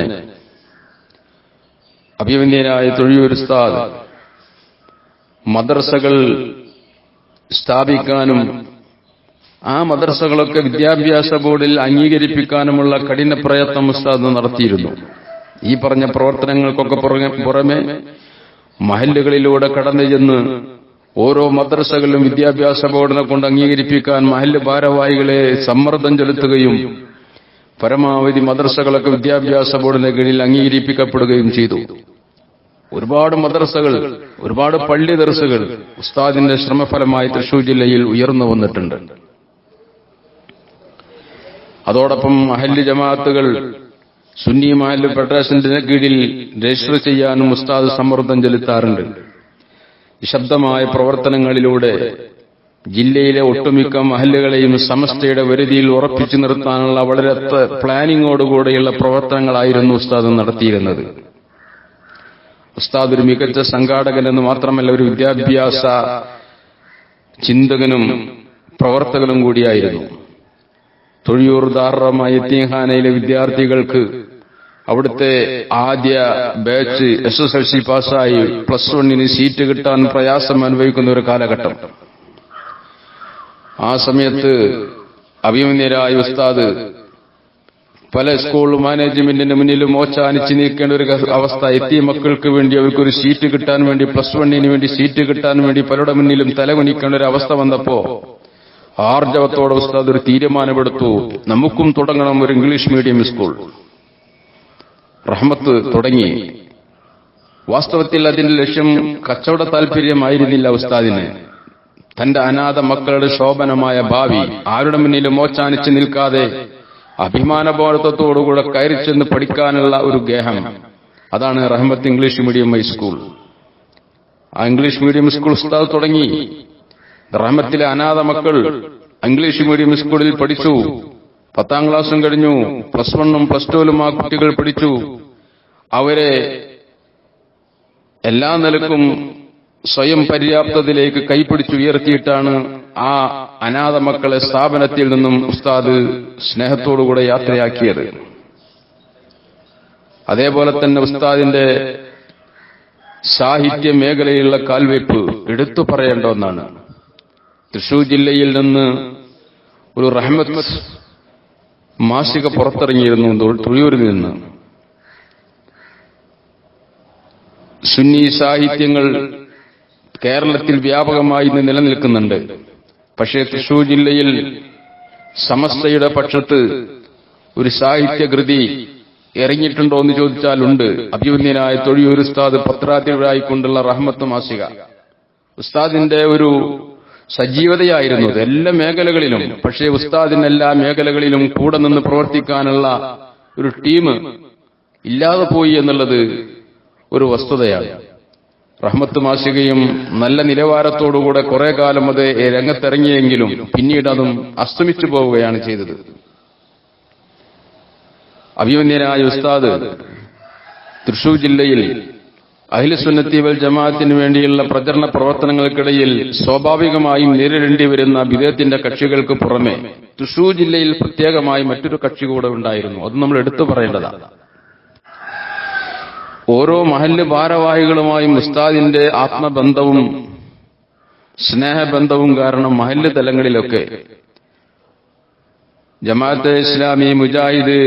അഭിമന്യനായ തൊഴിയൂർ ഉസ്താദ് മദ്രസകൾ സ്ഥാപിക്കാനും ആ മദ്രസകളൊക്കെ വിദ്യാഭ്യാസ ബോർഡിൽ അംഗീകരിപ്പിക്കാനുമുള്ള കഠിന പ്രയത്നം ഉസ്താദ് നടത്തിയിരുന്നു ഈ പറഞ്ഞ പ്രവർത്തനങ്ങൾക്കൊക്കെ പുറമെ പുറമെ മഹല്ലുകളിലൂടെ കടന്നു ചെന്ന് ഓരോ മദ്രസകളിലും വിദ്യാഭ്യാസ ബോർഡിനെ കൊണ്ട് അംഗീകരിപ്പിക്കാൻ മഹല്ല് ഭാരവാഹികളെ സമ്മർദ്ദം ചെലുത്തുകയും പരമാവധി മദ്രസകളൊക്കെ വിദ്യാഭ്യാസ ബോർഡിന്റെ കീഴിൽ അംഗീകരിപ്പിക്കപ്പെടുകയും ചെയ്തു ഒരുപാട് മദ്രസകൾ ഒരുപാട് പള്ളി ദർസുകൾ ഉസ്താദിന്റെ ശ്രമഫലമായി തൃശൂർ ജില്ലയിൽ ഉയർന്നു വന്നിട്ടുണ്ട് അതോടൊപ്പം അഹല്യ ജമാഅത്തുകൾ സുന്നി മഹല്ല് ഫെഡറേഷന്റെ കീഴിൽ രജിസ്റ്റർ ചെയ്യാനും ഉസ്താദ് സമ്മർദ്ദം ചെലുത്താറുണ്ട് നിശബ്ദമായ പ്രവർത്തനങ്ങളിലൂടെ ജില്ലയിലെ ഒട്ടുമിക്ക മഹല്ലുകളെയും സമസ്തയുടെ വരുതിയിൽ ഉറപ്പിച്ചു നിർത്താനുള്ള വളരെ പ്ലാനിങ്ങോടുകൂടെയുള്ള പ്രവർത്തനങ്ങളായിരുന്നു ഉസ്താദ് നടത്തിയിരുന്നത് ഉസ്താദ് ഒരു മികച്ച സംഘാടകനെന്ന് മാത്രമല്ല ഒരു വിദ്യാഭ്യാസ ചിന്തകനും പ്രവർത്തകനും കൂടിയായിരുന്നു തൊഴിയൂർ ദാറമായ യത്തീംഖാനയിലെ വിദ്യാർത്ഥികൾക്ക് അവിടുത്തെ ആദ്യ batch S S L C പാസ്സായി പ്ലസ് വണ്ണിന് സീറ്റ് കിട്ടാൻ പ്രയാസം അനുഭവിക്കുന്ന ഒരു കാലഘട്ടം ആ സമയത്ത് അഭിമന്യരായ ഉസ്താദ് പല സ്കൂൾ മാനേജ്മെന്റിന്റെ മുന്നിൽ മോച്ചാനിച്ച് നിൽക്കേണ്ട ഒരു അവസ്ഥ എത്തിയ മക്കൾക്ക് വേണ്ടി അവർക്കൊരു സീറ്റ് കിട്ടാൻ വേണ്ടി പ്ലസ് വണ്ണിന് വേണ്ടി സീറ്റ് കിട്ടാൻ വേണ്ടി പലരുടെ മുന്നിലും തലകുനിക്കേണ്ട ഒരു അവസ്ഥ വന്നപ്പോ ആർജവത്തോടെ ഉസ്താദ് ഒരു തീരുമാനമെടുത്തു നമുക്കും തുടങ്ങണം ഒരു ഇംഗ്ലീഷ് മീഡിയം സ്കൂൾ റഹ്മത്ത് തുടങ്ങി വാസ്തവത്തിൽ അതിന്റെ ലക്ഷ്യം കച്ചവട താല്പര്യമായിരുന്നില്ല ഉസ്താദിന് തന്റെ അനാഥ മക്കളുടെ ശോഭനമായ ഭാവി ആരുടെ മുന്നിലും മോച്ചാനിച്ച് നിൽക്കാതെ അഭിമാനബോധത്തോടുകൂടെ കയറി ചെന്ന് പഠിക്കാനുള്ള ഒരു ഗേഹം അതാണ് റഹ്മത്ത് ഇംഗ്ലീഷ് മീഡിയം ഹൈസ്കൂൾ ആ ഇംഗ്ലീഷ് മീഡിയം സ്കൂൾ ഉസ്താദ് തുടങ്ങി റഹ്മത്തിലെ അനാഥ മക്കൾ ഇംഗ്ലീഷ് മീഡിയം സ്കൂളിൽ പഠിച്ചു പത്താം ക്ലാസ്സും കഴിഞ്ഞു പ്ലസ് വണ്ണും പ്ലസ് ടുവിലും ആ കുട്ടികൾ പഠിച്ചു അവരെ എല്ലാ നിലക്കും സ്വയം പര്യാപ്തതയിലേക്ക് കൈപിടിച്ചുയർത്തിയിട്ടാണ് ആ അനാഥ മക്കളെ സ്ഥാപനത്തിൽ നിന്നും ഉസ്താദ് സ്നേഹത്തോടുകൂടെ യാത്രയാക്കിയത് അതേപോലെ തന്നെ ഉസ്താദിന്റെ സാഹിത്യ മേഖലയിലുള്ള കാൽവയ്പ് എടുത്തു പറയേണ്ട ഒന്നാണ് തൃശൂർ ജില്ലയിൽ നിന്ന് ഒരു റഹ്മത്ത് മാസിക പുറത്തിറങ്ങിയിരുന്നു തുഴയൂരിൽ നിന്ന് സുന്നി സാഹിത്യങ്ങൾ കേരളത്തിൽ വ്യാപകമായി ഇന്ന് നിലനിൽക്കുന്നുണ്ട് പക്ഷേ തൃശൂർ ജില്ലയിൽ സമസ്തയുടെ പക്ഷത്ത് ഒരു സാഹിത്യകൃതി ഇറങ്ങിയിട്ടുണ്ടോ എന്ന് ചോദിച്ചാൽ ഉണ്ട് അഭിമന്യനായ തൊഴിയൂർ ഉസ്താദ് പത്രാധിപരായിക്കൊണ്ടുള്ള റഹ്മത്ത് മാസിക ഉസ്താദിന്റെ ഒരു സജീവതയായിരുന്നു ഇത് എല്ലാ മേഖലകളിലും പക്ഷേ ഉസ്താദിന് എല്ലാ മേഖലകളിലും കൂടെ നിന്ന് പ്രവർത്തിക്കാനുള്ള ഒരു ടീം ഇല്ലാതെ പോയി എന്നുള്ളത് ഒരു വസ്തുതയാണ് റഹ്മത്ത് മാസികയും നല്ല നിലവാരത്തോടുകൂടെ കുറെ കാലം അത് രംഗത്തിറങ്ങിയെങ്കിലും പിന്നീട് അതും അസ്തമിച്ചു പോവുകയാണ് ചെയ്തത് അഭിമന്യനായ ഉസ്താദ് തൃശൂർ ജില്ലയിൽ അഖിലസുന്നത്തി വൽ ജമാഅത്തിന് വേണ്ടിയുള്ള പ്രചരണ പ്രവർത്തനങ്ങൾക്കിടയിൽ സ്വാഭാവികമായും നേരിടേണ്ടി വരുന്ന വിദേഹത്തിന്റെ കക്ഷികൾക്ക് പുറമെ തൃശൂർ ജില്ലയിൽ പ്രത്യേകമായി മറ്റൊരു കക്ഷി കൂടെ ഉണ്ടായിരുന്നു അത് നമ്മൾ എടുത്തു പറയേണ്ടതാണ് ഓരോ മഹല്ല് ഭാരവാഹികളുമായും ഉസ്താദിന്റെ ആത്മബന്ധവും സ്നേഹബന്ധവും കാരണം മഹല്ല് തലങ്ങളിലൊക്കെ ജമാഅത്തെ ഇസ്ലാമി മുജാഹിദ്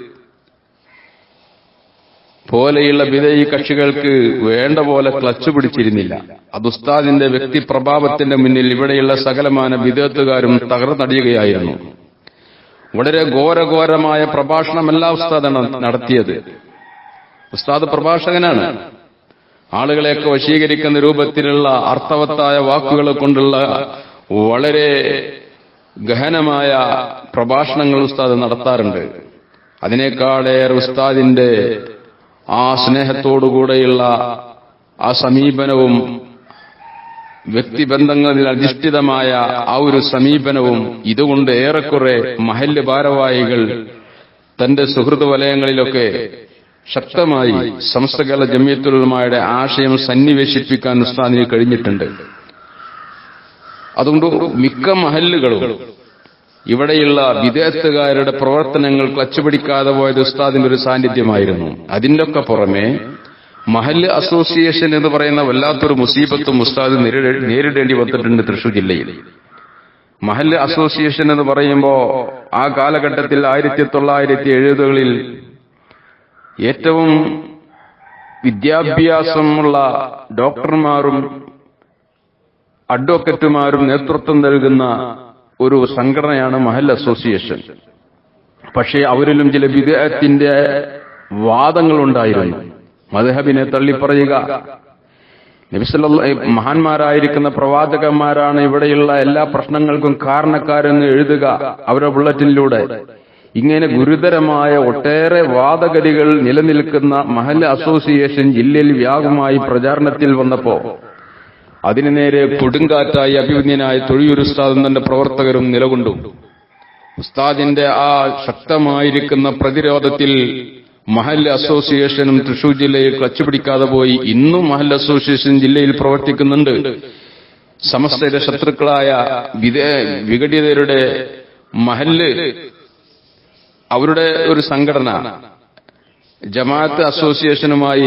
പോലെയുള്ള വിധേയി കക്ഷികൾക്ക് വേണ്ട പോലെ ക്ലച്ച് പിടിച്ചിരുന്നില്ല അത് ഉസ്താദിന്റെ വ്യക്തിപ്രഭാവത്തിന്റെ മുന്നിൽ ഇവിടെയുള്ള സകലമാന വിധേയത്തുകാരും തകർന്നടിയുകയായിരുന്നു വളരെ ഘോരഘോരമായ പ്രഭാഷണമല്ല ഉസ്താദാണ് നടത്തിയത് ഉസ്താദ് പ്രഭാഷകനാണ് ആളുകളെയൊക്കെ വശീകരിക്കുന്ന രൂപത്തിലുള്ള അർത്ഥവത്തായ വാക്കുകൾ കൊണ്ടുള്ള വളരെ ഗഹനമായ പ്രഭാഷണങ്ങൾ ഉസ്താദ് നടത്താറുണ്ട് അതിനേക്കാളേറെ ഉസ്താദിന്റെ ആ സ്നേഹത്തോടുകൂടെയുള്ള ആ സമീപനവും വ്യക്തിബന്ധങ്ങളിൽ അധിഷ്ഠിതമായ ആ ഒരു സമീപനവും ഇതുകൊണ്ട് ഏറെക്കുറെ മഹല്ല് ഭാരവാഹികൾ തന്റെ സുഹൃത്ത് വലയങ്ങളിലൊക്കെ ശക്തമായി സമസ്തകല ജമിയത്തുലമായുടെ ആശയം സന്നിവേശിപ്പിക്കാൻ ഉസ്താദിന് കഴിഞ്ഞിട്ടുണ്ട് അതുകൊണ്ട് മിക്ക മഹല്ലുകളും ഇവിടെയുള്ള വിദേഹത്തുകാരുടെ പ്രവർത്തനങ്ങൾ ക്ലച്ചുപിടിക്കാതെ പോയത് ഉസ്താദിന്റെ ഒരു സാന്നിധ്യമായിരുന്നു അതിന്റെ ഒക്കെ പുറമെ മഹല്ല് അസോസിയേഷൻ എന്ന് പറയുന്ന വല്ലാത്തൊരു മുസീബത്തും ഉസ്താദ് നേരിടേണ്ടി വന്നിട്ടുണ്ട് തൃശൂർ ജില്ലയിൽ മഹല്ല് അസോസിയേഷൻ എന്ന് പറയുമ്പോൾ ആ കാലഘട്ടത്തിൽ ആയിരത്തി തൊള്ളായിരത്തി എഴുപതുകളിൽ ഏറ്റവും വിദ്യാഭ്യാസമുള്ള ഡോക്ടർമാരും അഡ്വക്കറ്റുമാരും നേതൃത്വം നൽകുന്ന ഒരു സംഘടനയാണ് മഹൽ അസോസിയേഷൻ പക്ഷേ അവരിലും ചില വിദേഹത്തിന്റെ വാദങ്ങളുണ്ടായിരുന്നു മധഹബിനെ തള്ളിപ്പറയുക നബിസല്ല മഹാന്മാരായിരിക്കുന്ന പ്രവാചകന്മാരാണ് ഇവിടെയുള്ള എല്ലാ പ്രശ്നങ്ങൾക്കും കാരണക്കാരെന്ന് എഴുതുക അവരുടെ ബുള്ളറ്റിനിലൂടെ ഇങ്ങനെ ഗുരുതരമായ ഒട്ടേറെ വാദഗതികൾ നിലനിൽക്കുന്ന മഹല്ല അസോസിയേഷൻ ജില്ലയിൽ വ്യാപകമായി പ്രചാരണത്തിൽ വന്നപ്പോ അതിനു നേരെ കൊടുങ്കാറ്റായി അഭിമന്യനായ തൊഴിയൂർ ഉസ്താദും തന്റെ പ്രവർത്തകരും നിലകൊണ്ടു ഉസ്താദിന്റെ ആ ശക്തമായിരിക്കുന്ന പ്രതിരോധത്തിൽ മഹൽ അസോസിയേഷനും തൃശൂർ ജില്ലയിൽ ക്ലച്ച് പിടിക്കാതെ പോയി ഇന്നും മഹൽ അസോസിയേഷൻ ജില്ലയിൽ പ്രവർത്തിക്കുന്നുണ്ട് സമസ്തയുടെ ശത്രുക്കളായ വിദേ- വിഘടിതരുടെ മഹല്ല് അവരുടെ ഒരു സംഘടന ജമാഅത്ത് അസോസിയേഷനുമായി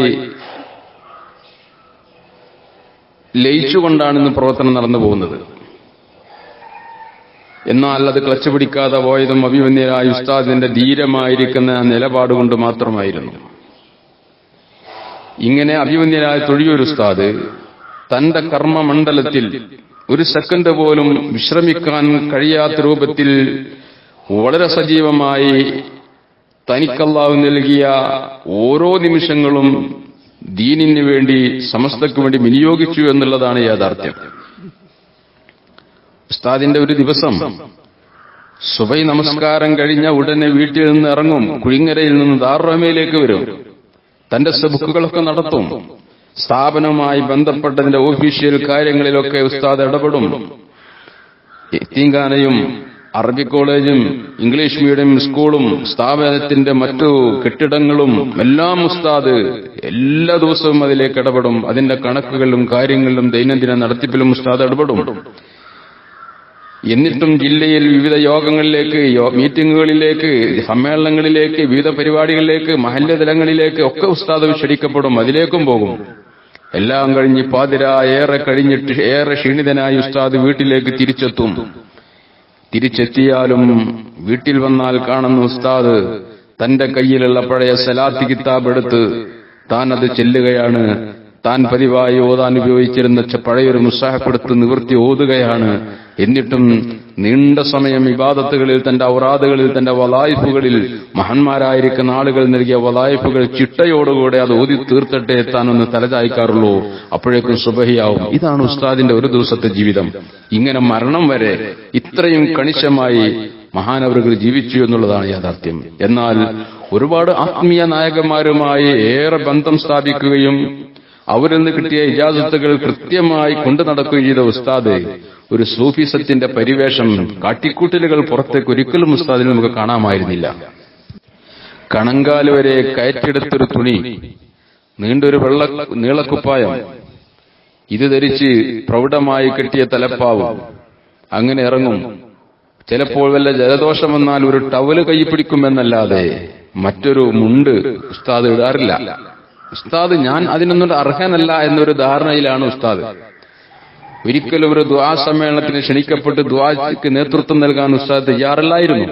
ലയിച്ചുകൊണ്ടാണ് ഇന്ന് പ്രവർത്തനം നടന്നു പോകുന്നത് എന്നാൽ അത് ക്ലച്ച് പിടിക്കാതെ പോയതും അഭിമന്യരായ ഉസ്താദിന്റെ ധീരമായിരിക്കുന്ന നിലപാടുകൊണ്ട് മാത്രമായിരുന്നു ഇങ്ങനെ അഭിമന്യരായ തൊഴിയൂർ ഉസ്താദ് തന്റെ കർമ്മമണ്ഡലത്തിൽ ഒരു സെക്കൻഡ് പോലും വിശ്രമിക്കാൻ കഴിയാത്ത രൂപത്തിൽ വളരെ സജീവമായി തനിക്കല്ലാവ് നൽകിയ ഓരോ നിമിഷങ്ങളും ദീനിന് വേണ്ടി സമസ്തയ്ക്ക് വേണ്ടി വിനിയോഗിച്ചു എന്നുള്ളതാണ് യാഥാർത്ഥ്യം ഉസ്താദിന്റെ ഒരു ദിവസം സുബൈ നമസ്കാരം കഴിഞ്ഞ ഉടനെ വീട്ടിൽ നിന്ന് ഇറങ്ങും കുഴിങ്ങരയിൽ നിന്ന് ദാറുറമയിലേക്ക് വരും തന്റെ സബുക്കുകളൊക്കെ നടത്തും സ്ഥാപനവുമായി ബന്ധപ്പെട്ടതിന്റെ ഓഫീഷ്യൽ കാര്യങ്ങളിലൊക്കെ ഉസ്താദ് ഇടപെടും എത്തീങ്കാനയും അറബി കോളേജും ഇംഗ്ലീഷ് മീഡിയം സ്കൂളും സ്ഥാപനത്തിന്റെ മറ്റു കെട്ടിടങ്ങളും എല്ലാം ഉസ്താദ് എല്ലാ ദിവസവും അതിലേക്ക് ഇടപെടും അതിന്റെ കണക്കുകളിലും കാര്യങ്ങളിലും ദൈനംദിന നടത്തിപ്പിലും ഉസ്താദ് ഇടപെടും എന്നിട്ടും ജില്ലയിൽ വിവിധ യോഗങ്ങളിലേക്ക് യോ- മീറ്റിംഗുകളിലേക്ക് സമ്മേളനങ്ങളിലേക്ക് വിവിധ പരിപാടികളിലേക്ക് മഹല്യ തലങ്ങളിലേക്ക് ഒക്കെ ഉസ്താദ് ക്ഷണിക്കപ്പെടും അതിലേക്കും പോകും എല്ലാം കഴിഞ്ഞ് പാതിര ഏറെ കഴിഞ്ഞിട്ട് ഏറെ ക്ഷീണിതനായി ഉസ്താദ് വീട്ടിലേക്ക് തിരിച്ചെത്തും തിരിച്ചെത്തിയാലും വീട്ടിൽ വന്നാൽ കാണുന്ന ഉസ്താദ് തന്റെ കയ്യിലുള്ള പഴയ സലാത്ത് കിതാബ് എടുത്ത് താൻ അത് ചെല്ലുകയാണ് താൻ പതിവായി ഓതാൻ ഉപയോഗിച്ചിരുന്ന ച- പഴയൊരു മുസാഹപ്പെടുത്ത് നിവൃത്തി ഓതുകയാണ് എന്നിട്ടും നീണ്ട സമയം ഇബാദത്തുകളിൽ തന്റെ ഔറാദുകളിൽ തന്റെ വലായിഫുകളിൽ മഹാന്മാരായിരിക്കുന്ന ആളുകൾ നൽകിയ വലായിഫുകൾ ചിട്ടയോടുകൂടെ അത് ഓതി തീർത്തിട്ടേ താനൊന്ന് തലചായ്ക്കാറുള്ളൂ അപ്പോഴേക്കും സുബഹിയാവും ഇതാണ് ഉസ്താദിന്റെ ഒരു ദിവസത്തെ ജീവിതം ഇങ്ങനെ മരണം വരെ ഇത്രയും കണിശമായി മഹാനവറുകൾ ജീവിച്ചു എന്നുള്ളതാണ് യാഥാർത്ഥ്യം എന്നാൽ ഒരുപാട് ആത്മീയ നായകന്മാരുമായി ഏറെ ബന്ധം സ്ഥാപിക്കുകയും അവരിൽ നിന്ന് കിട്ടിയ ഇജാസത്തുകൾ കൃത്യമായി കൊണ്ടു നടക്കുകയും ചെയ്ത ഉസ്താദ് ഒരു സൂഫിസത്തിന്റെ പരിവേഷം കാട്ടിക്കൂട്ടലുകൾ പുറത്തേക്ക് ഒരിക്കലും ഉസ്താദിൽ നമുക്ക് കാണാമായിരുന്നില്ല കണങ്കാല് വരെ കയറ്റെടുത്തൊരു തുണി നീണ്ടൊരു വെള്ള നീളക്കുപ്പായം ഇത് ധരിച്ച് പ്രൗഢമായി കെട്ടിയ തലപ്പാവ് അങ്ങനെ ഇറങ്ങും ചിലപ്പോൾ വല്ല ജലദോഷം വന്നാൽ ഒരു ടവല് കൈ പിടിക്കുമെന്നല്ലാതെ മറ്റൊരു മുണ്ട് ഉസ്താദ് ഇടാറില്ല ഉസ്താദ് ഞാൻ അതിനൊന്നും അർഹനല്ല എന്നൊരു ധാരണയിലാണ് ഉസ്താദ് ഒരിക്കലും ഒരു ദ്വാ സമ്മേളനത്തിന് ക്ഷണിക്കപ്പെട്ട് ദ്വാക്ക് നേതൃത്വം നൽകാൻ ഉസ്താദ് തയ്യാറല്ലായിരുന്നു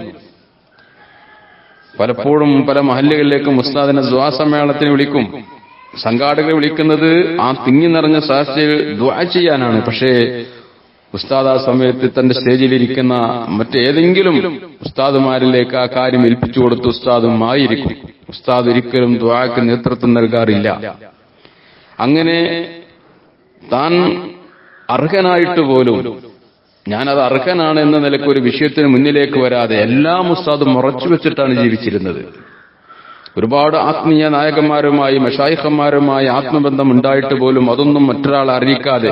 പലപ്പോഴും പല മഹല്ലുകളിലേക്കും ഉസ്താദിനെ ദ്വാ സമ്മേളനത്തിന് വിളിക്കും സംഘാടകരെ വിളിക്കുന്നത് ആ തിങ്ങി നിറഞ്ഞ സാക്ഷിയിൽ ദ്വാ ചെയ്യാനാണ് പക്ഷേ ഉസ്താദ് ആ സമയത്ത് തന്റെ സ്റ്റേജിലിരിക്കുന്ന മറ്റേതെങ്കിലും ഉസ്താദുമാരിലേക്ക് ആ കാര്യം ഏൽപ്പിച്ചു കൊടുത്ത് ഉസ്താദും ആയിരിക്കും ഉസ്താദ് ഒരിക്കലും ദ്വാക്ക് നേതൃത്വം നൽകാറില്ല അങ്ങനെ താൻ അർഹനായിട്ട് പോലും ഞാനത് അർഹനാണ് എന്ന നിലയ്ക്ക് ഒരു വിഷയത്തിന് മുന്നിലേക്ക് വരാതെ എല്ലാം ഉസ്താദ് മറച്ചു വെച്ചിട്ടാണ് ജീവിച്ചിരുന്നത് ഒരുപാട് ആത്മീയ നായകന്മാരുമായി മഷായിഖന്മാരുമായി ആത്മബന്ധം ഉണ്ടായിട്ട് പോലും അതൊന്നും മറ്റൊരാൾ അറിയിക്കാതെ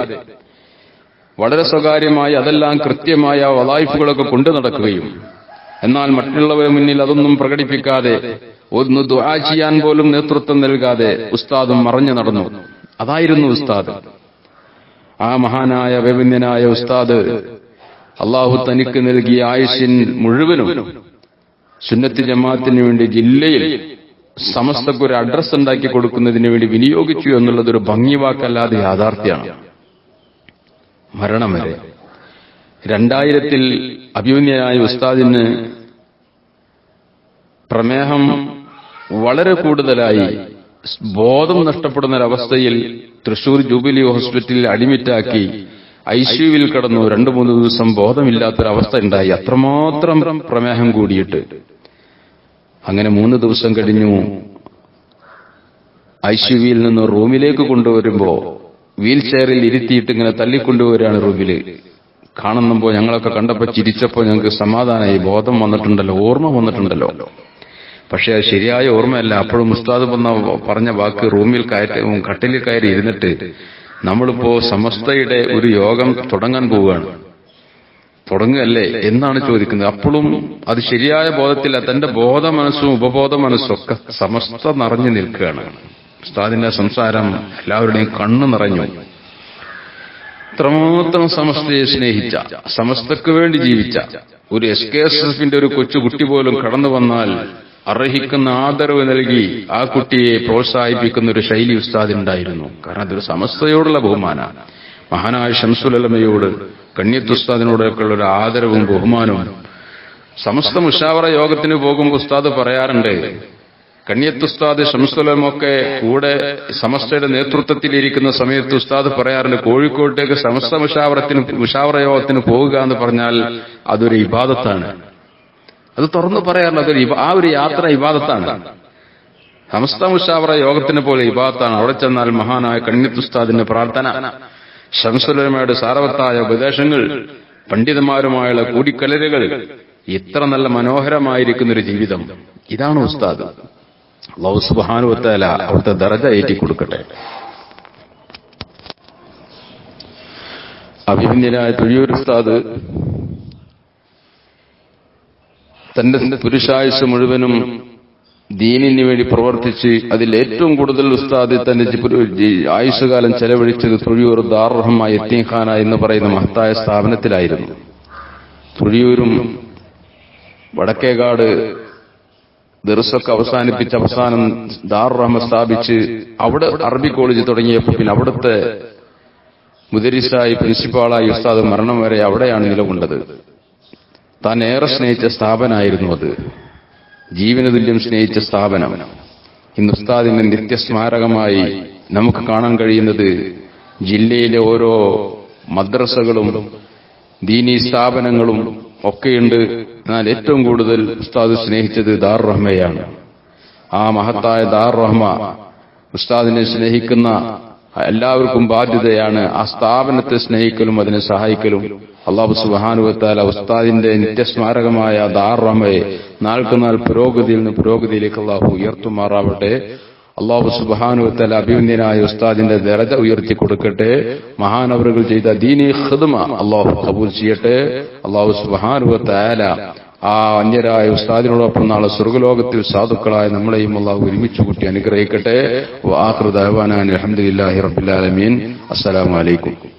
വളരെ സ്വകാര്യമായി അതെല്ലാം കൃത്യമായ വലായ്പകളൊക്കെ കൊണ്ടു നടക്കുകയും എന്നാൽ മറ്റുള്ളവരെ മുന്നിൽ അതൊന്നും പ്രകടിപ്പിക്കാതെ ഒന്ന് ദുആ ചെയ്യാൻ പോലും നേതൃത്വം നൽകാതെ ഉസ്താദും മറഞ്ഞു നടന്നു അതായിരുന്നു ഉസ്താദ് ആ മഹാനായ വ്യവന്യനായ ഉസ്താദ് അള്ളാഹു തനിക്ക് നൽകിയ ആയുഷിൻ മുഴുവനും സുന്നത്ത് ജമാഅത്തിന് വേണ്ടി ജില്ലയിൽ സമസ്തക്ക് ഒരു അഡ്രസ് ഉണ്ടാക്കി കൊടുക്കുന്നതിന് വേണ്ടി വിനിയോഗിച്ചു എന്നുള്ളത് ഒരു ഭംഗിവാക്കല്ലാതെ യാഥാർത്ഥ്യമാണ് മരണം വരെ രണ്ടായിരത്തിൽ അഭിമന്യനായ ഉസ്താദിന് പ്രമേഹം വളരെ കൂടുതലായി ബോധം നഷ്ടപ്പെടുന്ന ഒരവസ്ഥയിൽ തൃശൂർ ജൂബിലി ഹോസ്പിറ്റലിൽ അഡ്മിറ്റാക്കി ഐ സിയുവിൽ കിടന്നു രണ്ടു മൂന്ന് ദിവസം ബോധമില്ലാത്തൊരവസ്ഥ ഉണ്ടായി അത്രമാത്രം പ്രമേഹം കൂടിയിട്ട് അങ്ങനെ മൂന്ന് ദിവസം കഴിഞ്ഞു ഐ സിയുവിൽ നിന്ന് റൂമിലേക്ക് കൊണ്ടുവരുമ്പോ വീൽ ചെയറിൽ ഇരുത്തിയിട്ട് ഇങ്ങനെ തള്ളിക്കൊണ്ടുവരാണ് റൂമില് കാണുമ്പോൾ ഞങ്ങളൊക്കെ കണ്ടപ്പോൾ ചിരിച്ചപ്പോൾ ഞങ്ങൾക്ക് സമാധാനമായി ബോധം വന്നിട്ടുണ്ടല്ലോ ഓർമ്മ വന്നിട്ടുണ്ടല്ലോ പക്ഷെ അത് ശരിയായ ഓർമ്മയല്ല അപ്പോഴും ഉസ്താദ് വന്ന പറഞ്ഞ വാക്ക് റൂമിൽ കയറ്റി കട്ടിലിൽ കയറി ഇരുന്നിട്ട് നമ്മളിപ്പോ സമസ്തയുടെ ഒരു യോഗം തുടങ്ങാൻ പോവുകയാണ് തുടങ്ങുകയല്ലേ എന്നാണ് ചോദിക്കുന്നത് അപ്പോഴും അത് ശരിയായ ബോധത്തില്ല തന്റെ ബോധ മനസ്സും ഉപബോധ മനസ്സും ഒക്കെ സമസ്ത നിറഞ്ഞു നിൽക്കുകയാണ് ഉസ്താദിന്റെ സംസാരം എല്ലാവരുടെയും കണ്ണു നിറഞ്ഞു ഇത്രമാത്രം സമസ്തയെ സ്നേഹിച്ച സമസ്തക്ക് വേണ്ടി ജീവിച്ച ഒരു എസ് കെ എസ് എഫിന്റെ ഒരു കൊച്ചുകുട്ടി പോലും കടന്നു വന്നാൽ അർഹിക്കുന്ന ആദരവ് നൽകി ആ കുട്ടിയെ പ്രോത്സാഹിപ്പിക്കുന്ന ഒരു ശൈലി ഉസ്താദിനുണ്ടായിരുന്നു കാരണം അതൊരു സമസ്തയോടുള്ള ബഹുമാനമാണ് മഹാനായ ഷംസുലമയോട് കണ്യത്തുസ്താദിനോടൊക്കെയുള്ള ഒരു ആദരവും ബഹുമാനവും സമസ്ത മുഷാവറ യോഗത്തിന് പോകുമ്പോൾ ഉസ്താദ് പറയാറുണ്ട് കണ്യത്തുസ്താദ് ഷംസുലമൊക്കെ കൂടെ സമസ്തയുടെ നേതൃത്വത്തിലിരിക്കുന്ന സമയത്ത് ഉസ്താദ് പറയാറുണ്ട് കോഴിക്കോട്ടേക്ക് സമസ്ത മുഷാവറത്തിന് മുഷാവറ യോഗത്തിന് പോവുക എന്ന് പറഞ്ഞാൽ അതൊരു ഇബാദത്താണ് അത് തുറന്നു പറയാറുണ്ട് അതൊരു ഇബ- ആ ഒരു യാത്ര ഇബാദത്താണ് സമസ്ത മുഷാവറ യോഗത്തിന് പോലെ ഇബാദത്താണ് അവിടെ ചെന്നാൽ മഹാനായ കണ്യത്തുസ്താദിന്റെ പ്രാർത്ഥന ഷംസുലമയുടെ സാരവത്തായ ഉപദേശങ്ങൾ പണ്ഡിതന്മാരുമായുള്ള കൂടിക്കലരുകൾ ഇത്ര നല്ല മനോഹരമായിരിക്കുന്ന ഒരു ജീവിതം ഇതാണ് ഉസ്താദ് അള്ളാഹു സുബാനുവത്തല അവിടുത്തെ ദറജ ഏറ്റി കൊടുക്കട്ടെ അഭിമന്യനായ തുഴിയൂർ ഉസ്താദ് തന്റെ പുരുഷായുസ് മുഴുവനും ദീനിന് വേണ്ടി പ്രവർത്തിച്ച് അതിൽ ഏറ്റവും കൂടുതൽ ഉസ്താദ് തന്റെ ജി- ജി- ആയുസ്സുകാലം ചെലവഴിച്ചത് തുഴിയൂർ ദാർറഹ്മ യത്തീഖാന എന്ന് പറയുന്ന മഹത്തായ സ്ഥാപനത്തിലായിരുന്നു തുഴിയൂരും വടക്കേകാട് ദർസൊക്കെ അവസാനിപ്പിച്ച് അവസാനം ദാറുറഹ്മ സ്ഥാപിച്ച് അവിടെ അറബി കോളേജ് തുടങ്ങിയപ്പോൾ പിന്നെ അവിടുത്തെ മുദരിസായി പ്രിൻസിപ്പാളായി ഉസ്താദ് മരണം വരെ അവിടെയാണ് നിലകൊണ്ടത് താൻ ഏറെ സ്നേഹിച്ച സ്ഥാപനമായിരുന്നു അത് ജീവന തുല്യം സ്നേഹിച്ച സ്ഥാപനം ഇന്ന് ഉസ്താദിന്റെ നിത്യസ്മാരകമായി നമുക്ക് കാണാൻ കഴിയുന്നത് ജില്ലയിലെ ഓരോ മദ്രസകളും ദീനീ സ്ഥാപനങ്ങളും ഒക്കെയുണ്ട് എന്നാൽ ഏറ്റവും കൂടുതൽ ഉസ്താദ് സ്നേഹിച്ചത് ദാർ റഹ്മയാണ് ആ മഹത്തായ ദാർ റഹ്മ ഉസ്താദിനെ സ്നേഹിക്കുന്ന എല്ലാവർക്കും ബാധ്യതയാണ് ആ സ്ഥാപനത്തെ സ്നേഹിക്കലും അതിനെ സഹായിക്കലും അള്ളാഹു സുബാനുവത്താല ഉസ്താദിന്റെ നിത്യസ്മാരകമായ ദാർ റഹ്മയെ നാൾക്കുനാൾ പുരോഗതിയിൽ നിന്ന് പുരോഗതിയിലേക്ക് അള്ളാഹു ഉയർത്തുമാറാവട്ടെ അള്ളാഹു സുബാനുവത്തല അഭിമന്യനായ ഉസ്താദിന്റെ ദരജ ഉയർത്തി കൊടുക്കട്ടെ മഹാനവറുകൾ ചെയ്ത ദീനി ഖിദ്മ അള്ളാഹു കബൂൽ ചെയ്യട്ടെ അള്ളാഹു സുബാനുവത്തല ആ അന്യരായ ഉസ്താദിനോടൊപ്പം നാളെ സ്വർഗലോകത്തിൽ സാധുക്കളായ നമ്മളെയും അള്ളാഹു ഒരുമിച്ച് കൂട്ടി അനുഗ്രഹിക്കട്ടെ അലഹമുല്ലാഹി റബിൻ അസ്സലാമലൈക്കും